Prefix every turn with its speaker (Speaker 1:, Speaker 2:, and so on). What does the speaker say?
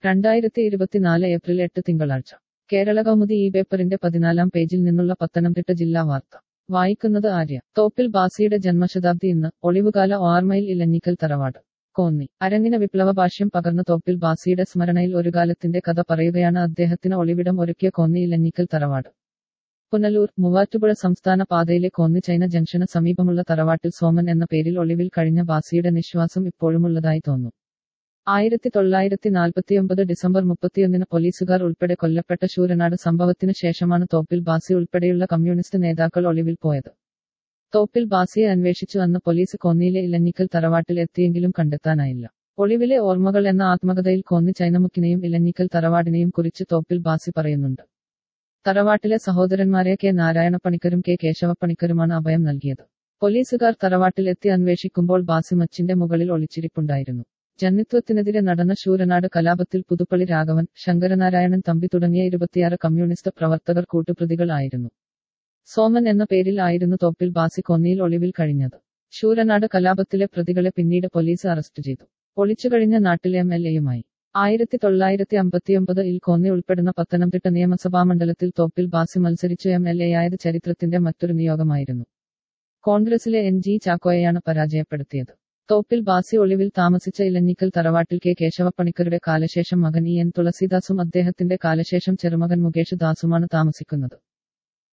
Speaker 1: രണ്ടായിരത്തി ഇരുപത്തിനാല് ഏപ്രിൽ എട്ട് തിങ്കളാഴ്ച കേരള കൗമുദി ഈ പേപ്പറിന്റെ പതിനാലാം പേജിൽ നിന്നുള്ള പത്തനംതിട്ട ജില്ലാ വാർത്ത വായിക്കുന്നത് ആര്യ തോപ്പിൽ ബാസിയുടെ ജന്മശതാബ്ദി ഇന്ന് ഒളിവുകാല ഓർമ്മയിൽ ഇലഞ്ഞിക്കൽ തറവാട് കോന്നി അരങ്ങിന വിപ്ലവ ഭാഷ്യം പകർന്ന തോപ്പിൽ ബാസിയുടെ സ്മരണയിൽ ഒരു കാലത്തിന്റെ കഥ പറയുകയാണ് അദ്ദേഹത്തിന് ഒളിവിടം ഒരുക്കിയ കോന്നി ഇലഞ്ഞിക്കൽ തറവാട് പുനലൂർ മൂവാറ്റുപുഴ സംസ്ഥാന പാതയിലെ കോന്നി ചൈന ജംഗ്ഷന് സമീപമുള്ള തറവാട്ടിൽ സോമൻ എന്ന പേരിൽ ഒളിവിൽ കഴിഞ്ഞ ബാസിയുടെ നിശ്വാസം ഇപ്പോഴുമുള്ളതായി തോന്നും ആയിരത്തി തൊള്ളായിരത്തി നാൽപ്പത്തിയൊമ്പത് ഡിസംബർ മുപ്പത്തിയൊന്നിന് പോലീസുകാർ ഉൾപ്പെടെ കൊല്ലപ്പെട്ട ശൂരനാട് സംഭവത്തിന് ശേഷമാണ് തോപ്പിൽ ബാസി ഉൾപ്പെടെയുള്ള കമ്മ്യൂണിസ്റ്റ് നേതാക്കൾ ഒളിവിൽ പോയത് തോപ്പിൽ ബാസിയെ അന്വേഷിച്ചു അന്ന് പോലീസ് കോന്നിയിലെ ഇലഞ്ഞിക്കൽ തറവാട്ടിൽ എത്തിയെങ്കിലും കണ്ടെത്താനായില്ല ഒളിവിലെ ഓർമ്മകൾ എന്ന ആത്മകഥയിൽ കോന്നി ചൈനമുക്കിനെയും ഇലഞ്ഞിക്കൽ തറവാടിനെയും കുറിച്ച് തോപ്പിൽ ബാസി പറയുന്നുണ്ട് തറവാട്ടിലെ സഹോദരന്മാരെ കെ നാരായണപ്പണിക്കരും കെ കേശവപ്പണിക്കരുമാണ് അഭയം നൽകിയത് പോലീസുകാർ തറവാട്ടിൽ എത്തി അന്വേഷിക്കുമ്പോൾ ബാസി മച്ചിന്റെ മുകളിൽ ഒളിച്ചിരിപ്പുണ്ടായിരുന്നു ജന്നിത്വത്തിനെതിരെ നടന്ന ശൂരനാട് കലാപത്തിൽ പുതുപ്പള്ളി രാഘവൻ ശങ്കരനാരായണൻ തമ്പി തുടങ്ങിയ ഇരുപത്തിയാറ് കമ്മ്യൂണിസ്റ്റ് പ്രവർത്തകർ കൂട്ടുപ്രതികളായിരുന്നു സോമൻ എന്ന പേരിൽ ആയിരുന്നു തോപ്പിൽ ബാസി കൊന്നിയിൽ ഒളിവിൽ കഴിഞ്ഞത് ശൂരനാട് കലാപത്തിലെ പ്രതികളെ പിന്നീട് പോലീസ് അറസ്റ്റ് ചെയ്തു ഒളിച്ചുകഴിഞ്ഞ നാട്ടിലെ എം എൽ എയുമായി ആയിരത്തി തൊള്ളായിരത്തി അമ്പത്തിയൊമ്പത് ഇൽ കോന്നി ഉൾപ്പെടുന്ന പത്തനംതിട്ട നിയമസഭാ മണ്ഡലത്തിൽ തോപ്പിൽ ബാസി മത്സരിച്ചു എം എൽ എയായത് ചരിത്രത്തിന്റെ മറ്റൊരു നിയോഗമായിരുന്നു കോൺഗ്രസിലെ എൻ ജി ചാക്കോയെയാണ് പരാജയപ്പെടുത്തിയത് തോപ്പിൽ ബാസി ഒളിവിൽ താമസിച്ച ഇലഞ്ഞിക്കൽ തറവാട്ടിൽ കെ കേശവപ്പണിക്കരുടെ കാലശേഷം മകൻ ഇ എൻ തുളസിദാസും അദ്ദേഹത്തിന്റെ കാലശേഷം ചെറുമകൻ മുകേഷ് ദാസുമാണ് താമസിക്കുന്നത്